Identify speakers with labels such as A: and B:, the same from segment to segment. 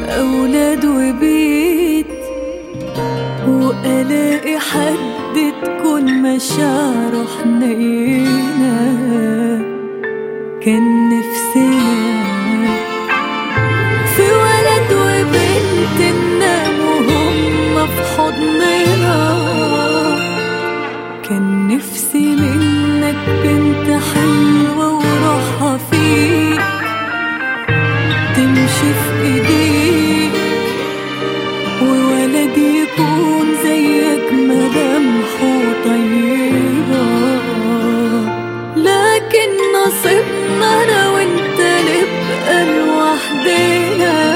A: أولاد وبيت وألاقي حد تكون مشاعره حنينة كان نفسنا في ولد وبنت ننام وهم في حضننا كان نفسي منك بنت حلوة وروحها فيك تمشي في ايديك وولد يكون زيك ملامحه طيبة لكن نصيبنا انا وانت نبقى لوحدنا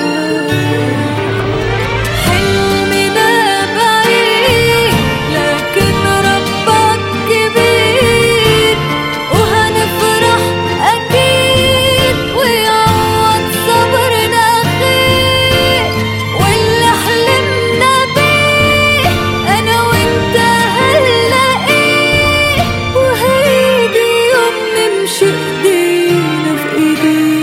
A: حلمنا بعيد لكن ربك كبير وهنفرح أكيد ويعوض صبرنا خير واللي حلمنا بيه أنا وأنت هنلاقيه وهيجي يوم نمشي إيدينا في إيديه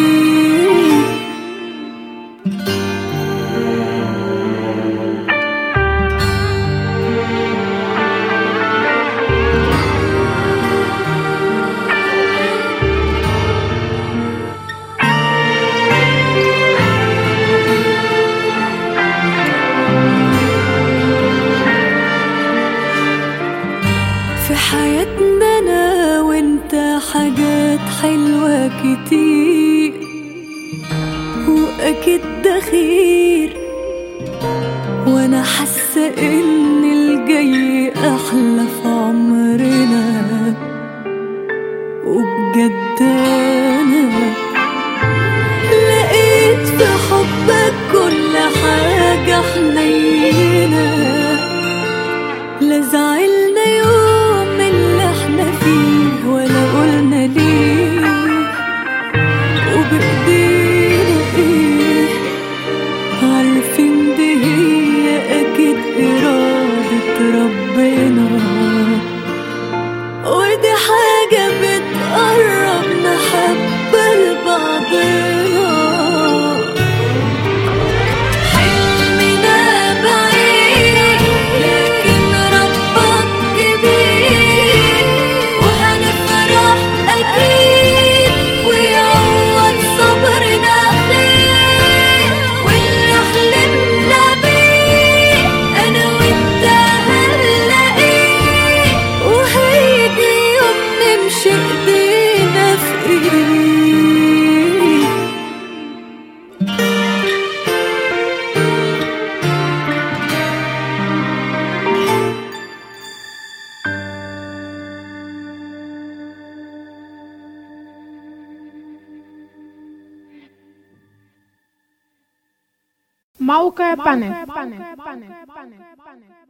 A: في حياتنا انا وانت حاجات حلوة كتير واكيد ده خير وانا حاسة ان الجاي احلى في عمرنا وبجد انا لقيت في حبك كل حاجة حنينة لا زعلنا يوم من اللي احنا فيه ولا قلنا ليه وبإيدينا ايه عارفين دي هي أكيد إرادة ربنا ودي حاجة بتقرب محبة لبعضنا حلمنا بعيد لكن ربك كبير وهنفرح أكيد ويعوض صبرنا خير واللي حلمنا بيه أنا وأنت هنلاقيه وهيجي يوم نمشي إيدينا في إيديه
B: موقع بانل